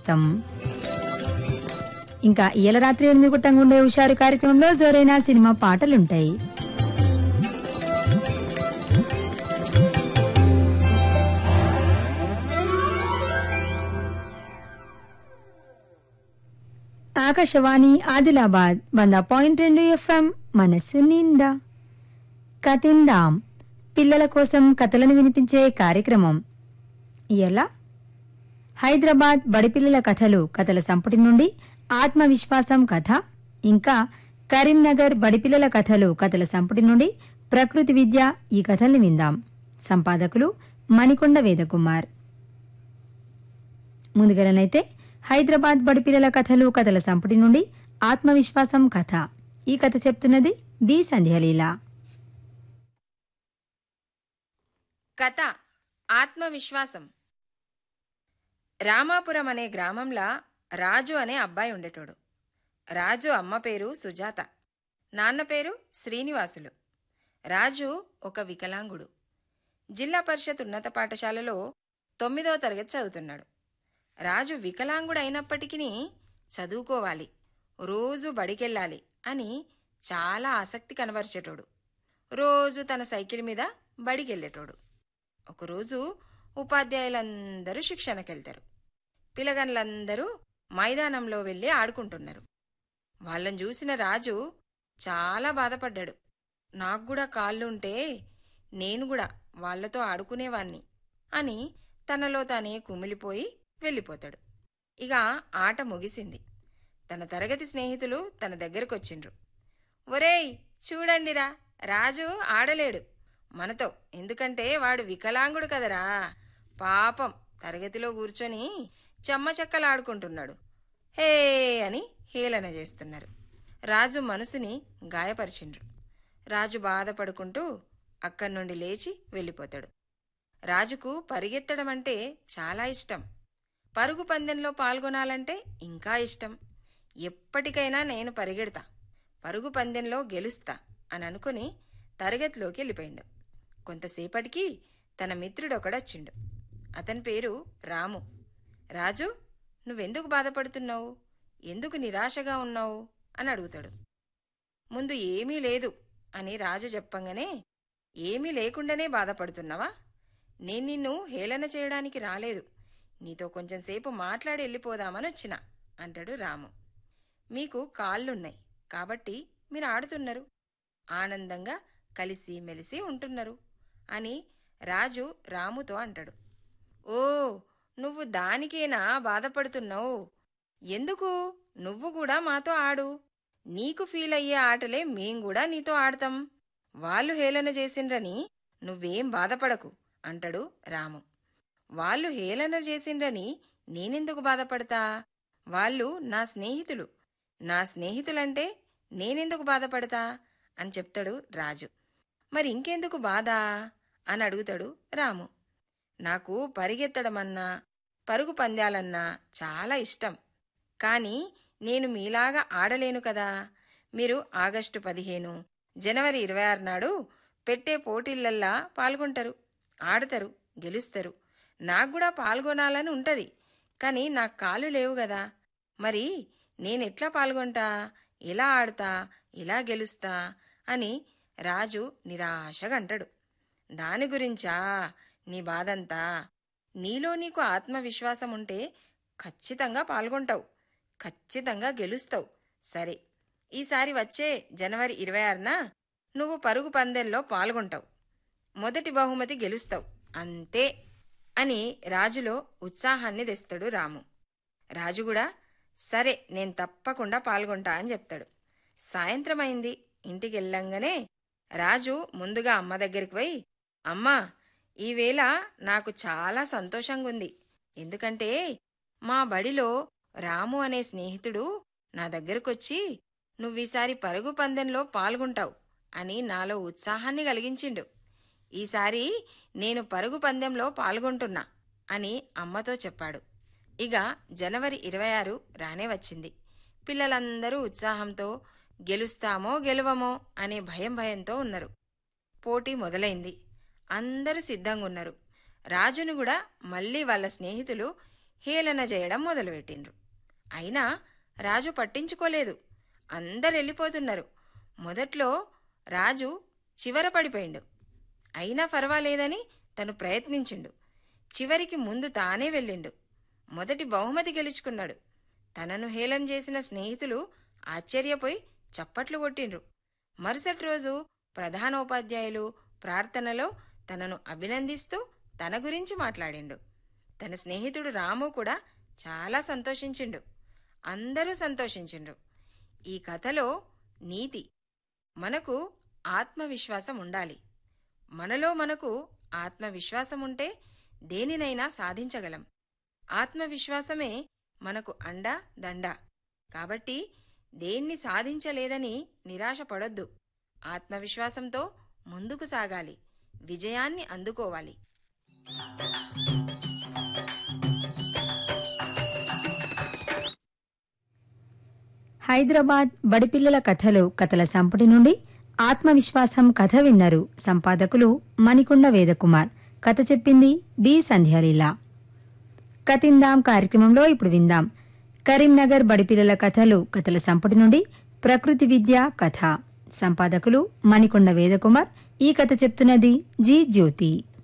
నేస్తం ఇంకా ఇయ్యాల రాత్రి ఎనిమిది గుట్టంగా ఉండే హుషారు కార్యక్రమంలో జోరైన సినిమా పాటలుంటాయి ఆకాశవాణి ఆదిలాబాద్ వంద పాయింట్ రెండు ఎఫ్ఎం మనస్సు నిండా కతిందాం పిల్లల కోసం కథలను వినిపించే కార్యక్రమం ఇలా హైదరాబాద్ బడిపిల్లల కథలు కథల సంపుటి నుండి ఆత్మవిశ్వాసం కథ ఇంకా కరీంనగర్ బడిపిల్లల కథలు కథల సంపుటి నుండి ప్రకృతి విద్య ఈ కథల్ని విందాం సంపాదకులు మణికొండ వేదకుమార్ ముందుగానైతే హైదరాబాద్ బడిపిల్లల కథలు కథల సంపుటి నుండి ఆత్మవిశ్వాసం కథ ఈ కథ చెప్తున్నది బి సంధ్యలీల కథ ఆత్మవిశ్వాసం రామాపురం అనే గ్రామంలో రాజు అనే అబ్బాయి ఉండేటోడు రాజు అమ్మ పేరు సుజాత నాన్న పేరు శ్రీనివాసులు రాజు ఒక వికలాంగుడు జిల్లా పరిషత్ ఉన్నత పాఠశాలలో తొమ్మిదో తరగతి చదువుతున్నాడు రాజు వికలాంగుడు అయినప్పటికీ చదువుకోవాలి రోజు బడికెళ్ళాలి అని చాలా ఆసక్తి కనబరిచేటోడు రోజు తన సైకిల్ మీద బడికెళ్ళేటోడు ఒకరోజు ఉపాధ్యాయులందరూ శిక్షణకెళ్తారు పిల్లగన్లందరూ మైదానంలో వెళ్ళి ఆడుకుంటున్నారు వాళ్ళని చూసిన రాజు చాలా బాధపడ్డాడు నాకు కూడా కాళ్ళుంటే నేను కూడా వాళ్లతో ఆడుకునేవాణ్ణి అని తనలో తానే కుమిలిపోయి వెళ్ళిపోతాడు ఇక ఆట ముగిసింది తన తరగతి స్నేహితులు తన దగ్గరకొచ్చిండ్రు ఒరేయ్ చూడండిరా రాజు ఆడలేడు మనతో ఎందుకంటే వాడు వికలాంగుడు కదరా పాపం తరగతిలో కూర్చొని చెమ్మచెక్కలాడుకుంటున్నాడు హే అని హేళన చేస్తున్నారు రాజు మనసుని గాయపరిచిండ్రు రాజు బాధపడుకుంటూ అక్కడి నుండి లేచి వెళ్ళిపోతాడు రాజుకు పరిగెత్తడం అంటే చాలా ఇష్టం పరుగు పందెంలో పాల్గొనాలంటే ఇంకా ఇష్టం ఎప్పటికైనా నేను పరిగెడతా పరుగు పందెంలో గెలుస్తా అని అనుకుని తరగతిలోకి వెళ్ళిపోయిండు కొంతసేపటికి తన మిత్రుడొకడొచ్చిండు అతని పేరు రాము రాజు నువ్వెందుకు బాధపడుతున్నావు ఎందుకు నిరాశగా ఉన్నావు అని అడుగుతాడు ముందు ఏమీ లేదు అని రాజు చెప్పంగానే ఏమీ లేకుండానే బాధపడుతున్నావా నేను నిన్ను హేళన చేయడానికి రాలేదు నీతో కొంచెంసేపు మాట్లాడి వెళ్ళిపోదామని వచ్చిన అంటాడు రాము మీకు కాళ్ళున్నాయి కాబట్టి మీరు ఆడుతున్నారు ఆనందంగా కలిసి మెలిసి ఉంటున్నారు అని రాజు రాముతో అంటాడు ఓ నువ్వు దానికేనా బాధపడుతున్నావు ఎందుకు నువ్వు కూడా మాతో ఆడు నీకు ఫీల్ అయ్యే ఆటలే మేం కూడా నీతో ఆడతాం వాళ్ళు హేళన చేసిండ్రని నువ్వేం బాధపడకు అంటాడు రాము వాళ్ళు హేళన చేసిండ్రని నేనెందుకు బాధపడతా వాళ్ళు నా స్నేహితులు నా స్నేహితులంటే నేనెందుకు బాధపడతా అని చెప్తాడు రాజు మరి ఇంకెందుకు బాధ అని అడుగుతాడు రాము నాకు పరిగెత్తడమన్నా పరుగు పందాలన్నా చాలా ఇష్టం కానీ నేను మీలాగా ఆడలేను కదా మీరు ఆగస్టు పదిహేను జనవరి ఇరవై ఆరు నాడు పెట్టే పోటీలల్లా పాల్గొంటారు ఆడతారు గెలుస్తారు నాకు కూడా పాల్గొనాలని ఉంటది కానీ నాకు కాళ్ళు లేవు కదా మరి నేనెట్లా పాల్గొంటా ఎలా ఆడతా ఎలా గెలుస్తా అని రాజు నిరాశగా అంటాడు దాని గురించా నీ బాధంతా నీలో నీకు ఆత్మవిశ్వాసం ఉంటే ఖచ్చితంగా పాల్గొంటావు ఖచ్చితంగా గెలుస్తావు సరే ఈసారి వచ్చే జనవరి ఇరవై ఆరున నువ్వు పరుగు పందెంలో పాల్గొంటావు మొదటి బహుమతి గెలుస్తావు అంతే అని రాజులో ఉత్సాహాన్ని తెస్తాడు రాము రాజు కూడా సరే నేను తప్పకుండా పాల్గొంటా అని చెప్తాడు సాయంత్రం అయింది ఇంటికి వెళ్ళంగానే రాజు ముందుగా అమ్మ దగ్గరికి పోయి అమ్మా ఈవేళ నాకు చాలా సంతోషంగా ఉంది ఎందుకంటే మా బడిలో రాము అనే స్నేహితుడు నా దగ్గరకొచ్చి నువ్వీసారి పరుగు పందెంలో పాల్గొంటావు అని నాలో ఉత్సాహాన్ని కలిగించిండు ఈసారి నేను పరుగు పందెంలో పాల్గొంటున్నా అని అమ్మతో చెప్పాడు ఇక జనవరి ఇరవై ఆరు రానే వచ్చింది పిల్లలందరూ ఉత్సాహంతో గెలుస్తామో గెలువమో అనే భయం భయంతో ఉన్నారు పోటీ మొదలైంది అందరూ సిద్ధంగా ఉన్నారు రాజును కూడా మళ్ళీ వాళ్ళ స్నేహితులు హేళన చేయడం మొదలుపెట్టిండ్రు అయినా రాజు పట్టించుకోలేదు అందరు వెళ్ళిపోతున్నారు మొదట్లో రాజు చివర పడిపోయిండు అయినా పర్వాలేదని తను ప్రయత్నించిండు చివరికి ముందు తానే వెళ్ళిండు మొదటి బహుమతి గెలుచుకున్నాడు తనను హేళన చేసిన స్నేహితులు ఆశ్చర్యపోయి చప్పట్లు కొట్టిండ్రు మరుసటి రోజు ప్రధానోపాధ్యాయులు ప్రార్థనలో తనను అభినందిస్తూ తన గురించి మాట్లాడిండు తన స్నేహితుడు రాము కూడా చాలా సంతోషించిండు అందరూ సంతోషించిండ్రు ఈ కథలో నీతి మనకు ఆత్మవిశ్వాసం ఉండాలి మనలో మనకు ఆత్మవిశ్వాసం ఉంటే దేనినైనా సాధించగలం ఆత్మవిశ్వాసమే మనకు అండ దండ కాబట్టి దేన్ని సాధించలేదని నిరాశపడొద్దు ఆత్మవిశ్వాసంతో ముందుకు సాగాలి విజయాన్ని అందుకోవాలి హైదరాబాద్ బడిపిల్లల కథలు కథల సంపుటి నుండి ఆత్మవిశ్వాసం కథ విన్నారు సంపాదకులు మణికొండ వేదకుమార్ కథ చెప్పింది బి సంధ్యాలీల కతిందాం కార్యక్రమంలో ఇప్పుడు విందాం కరీంనగర్ బడిపిల్లల కథలు కథల సంపుటి నుండి ప్రకృతి విద్య కథ సంపాదకులు మణికొండ వేదకుమార్ ఈ కథ చెప్తున్నది జి జ్యోతి